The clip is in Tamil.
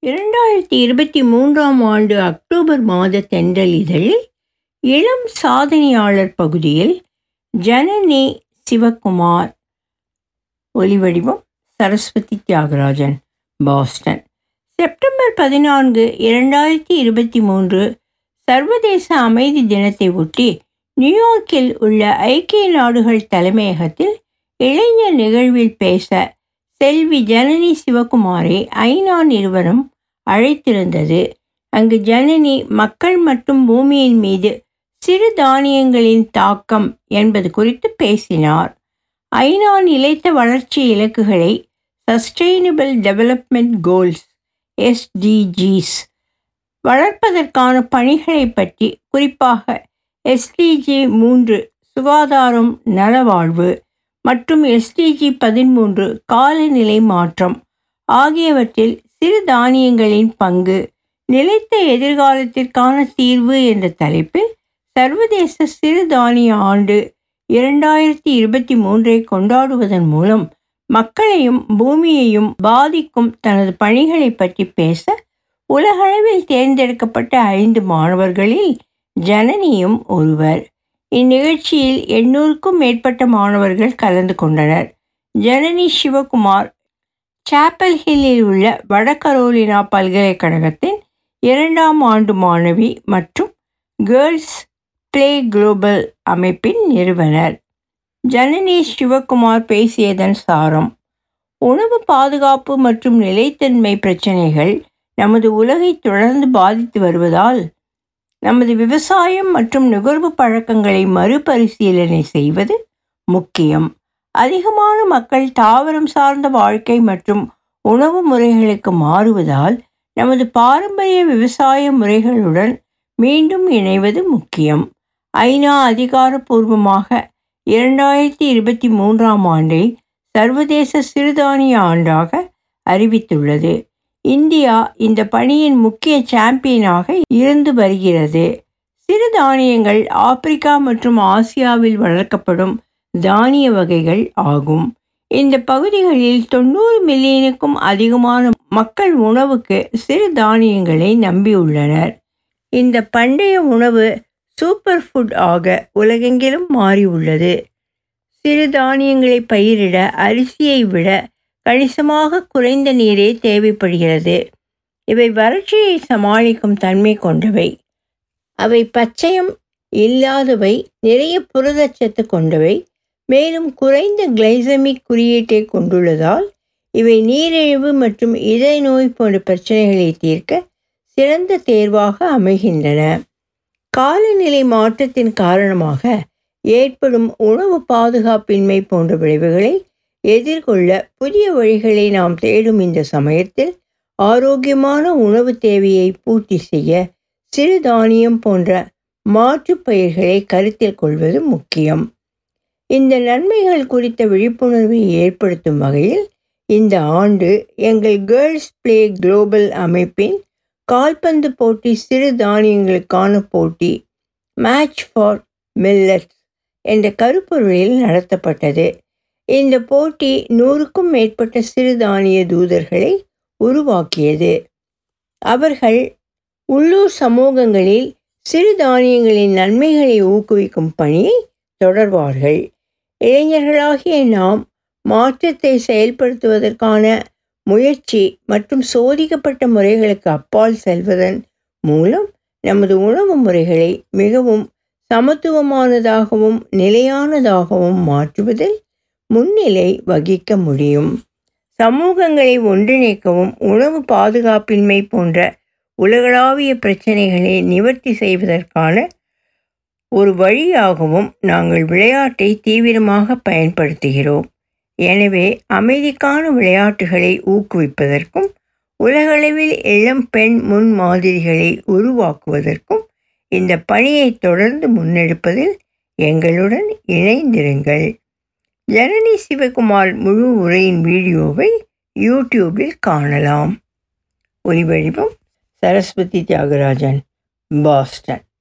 இரண்டாயிரத்தி இருபத்தி மூன்றாம் ஆண்டு அக்டோபர் மாத தென்றல் இதழில் இளம் சாதனையாளர் பகுதியில் ஜனனி சிவகுமார் ஒலிவடிவம் சரஸ்வதி தியாகராஜன் பாஸ்டன் செப்டம்பர் பதினான்கு இரண்டாயிரத்தி இருபத்தி மூன்று சர்வதேச அமைதி தினத்தை ஒட்டி நியூயார்க்கில் உள்ள ஐக்கிய நாடுகள் தலைமையகத்தில் இளைஞர் நிகழ்வில் பேச செல்வி ஜனனி சிவகுமாரை ஐநா நிறுவனம் அழைத்திருந்தது அங்கு ஜனனி மக்கள் மற்றும் பூமியின் மீது சிறு தானியங்களின் தாக்கம் என்பது குறித்து பேசினார் ஐநா நிலைத்த வளர்ச்சி இலக்குகளை சஸ்டெயினபிள் டெவலப்மெண்ட் கோல்ஸ் எஸ்டிஜிஸ் வளர்ப்பதற்கான பணிகளை பற்றி குறிப்பாக எஸ்டிஜி மூன்று சுகாதாரம் நலவாழ்வு மற்றும் எஸ்டிஜி பதிமூன்று காலநிலை மாற்றம் ஆகியவற்றில் சிறு தானியங்களின் பங்கு நிலைத்த எதிர்காலத்திற்கான தீர்வு என்ற தலைப்பில் சர்வதேச சிறு தானிய ஆண்டு இரண்டாயிரத்தி இருபத்தி மூன்றை கொண்டாடுவதன் மூலம் மக்களையும் பூமியையும் பாதிக்கும் தனது பணிகளை பற்றி பேச உலகளவில் தேர்ந்தெடுக்கப்பட்ட ஐந்து மாணவர்களில் ஜனனியும் ஒருவர் இந்நிகழ்ச்சியில் எண்ணூறுக்கும் மேற்பட்ட மாணவர்கள் கலந்து கொண்டனர் ஜனனி சிவகுமார் சாப்பல் ஹில்லில் உள்ள வட கரோலினா பல்கலைக்கழகத்தின் இரண்டாம் ஆண்டு மாணவி மற்றும் கேர்ள்ஸ் பிளே குளோபல் அமைப்பின் நிறுவனர் ஜனனி சிவகுமார் பேசியதன் சாரம் உணவு பாதுகாப்பு மற்றும் நிலைத்தன்மை பிரச்சனைகள் நமது உலகை தொடர்ந்து பாதித்து வருவதால் நமது விவசாயம் மற்றும் நுகர்வு பழக்கங்களை மறுபரிசீலனை செய்வது முக்கியம் அதிகமான மக்கள் தாவரம் சார்ந்த வாழ்க்கை மற்றும் உணவு முறைகளுக்கு மாறுவதால் நமது பாரம்பரிய விவசாய முறைகளுடன் மீண்டும் இணைவது முக்கியம் ஐநா அதிகாரப்பூர்வமாக இரண்டாயிரத்தி இருபத்தி மூன்றாம் ஆண்டை சர்வதேச சிறுதானிய ஆண்டாக அறிவித்துள்ளது இந்தியா இந்த பணியின் முக்கிய சாம்பியனாக இருந்து வருகிறது சிறுதானியங்கள் ஆப்பிரிக்கா மற்றும் ஆசியாவில் வளர்க்கப்படும் தானிய வகைகள் ஆகும் இந்த பகுதிகளில் தொண்ணூறு மில்லியனுக்கும் அதிகமான மக்கள் உணவுக்கு சிறு தானியங்களை நம்பியுள்ளனர் இந்த பண்டைய உணவு சூப்பர் ஃபுட் ஆக உலகெங்கிலும் மாறியுள்ளது சிறு தானியங்களை பயிரிட அரிசியை விட கணிசமாக குறைந்த நீரே தேவைப்படுகிறது இவை வறட்சியை சமாளிக்கும் தன்மை கொண்டவை அவை பச்சையம் இல்லாதவை நிறைய புரதச்சத்து கொண்டவை மேலும் குறைந்த கிளைசமிக் குறியீட்டை கொண்டுள்ளதால் இவை நீரிழிவு மற்றும் இதய நோய் போன்ற பிரச்சனைகளை தீர்க்க சிறந்த தேர்வாக அமைகின்றன காலநிலை மாற்றத்தின் காரணமாக ஏற்படும் உணவு பாதுகாப்பின்மை போன்ற விளைவுகளை எதிர்கொள்ள புதிய வழிகளை நாம் தேடும் இந்த சமயத்தில் ஆரோக்கியமான உணவு தேவையை பூர்த்தி செய்ய சிறுதானியம் போன்ற மாற்று பயிர்களை கருத்தில் கொள்வது முக்கியம் இந்த நன்மைகள் குறித்த விழிப்புணர்வை ஏற்படுத்தும் வகையில் இந்த ஆண்டு எங்கள் கேர்ள்ஸ் பிளே குளோபல் அமைப்பின் கால்பந்து போட்டி சிறு தானியங்களுக்கான போட்டி மேட்ச் ஃபார் மில்லட்ஸ் என்ற கருப்பொருளில் நடத்தப்பட்டது இந்த போட்டி நூறுக்கும் மேற்பட்ட சிறுதானிய தூதர்களை உருவாக்கியது அவர்கள் உள்ளூர் சமூகங்களில் சிறுதானியங்களின் நன்மைகளை ஊக்குவிக்கும் பணியை தொடர்வார்கள் இளைஞர்களாகிய நாம் மாற்றத்தை செயல்படுத்துவதற்கான முயற்சி மற்றும் சோதிக்கப்பட்ட முறைகளுக்கு அப்பால் செல்வதன் மூலம் நமது உணவு முறைகளை மிகவும் சமத்துவமானதாகவும் நிலையானதாகவும் மாற்றுவதில் முன்னிலை வகிக்க முடியும் சமூகங்களை ஒன்றிணைக்கவும் உணவு பாதுகாப்பின்மை போன்ற உலகளாவிய பிரச்சனைகளை நிவர்த்தி செய்வதற்கான ஒரு வழியாகவும் நாங்கள் விளையாட்டை தீவிரமாக பயன்படுத்துகிறோம் எனவே அமைதிக்கான விளையாட்டுகளை ஊக்குவிப்பதற்கும் உலகளவில் இளம் பெண் முன்மாதிரிகளை உருவாக்குவதற்கும் இந்த பணியை தொடர்ந்து முன்னெடுப்பதில் எங்களுடன் இணைந்திருங்கள் ஜனனி சிவகுமார் முழு உரையின் வீடியோவை யூடியூபில் காணலாம் ஒலிவடிவம் சரஸ்வதி தியாகராஜன் பாஸ்டன்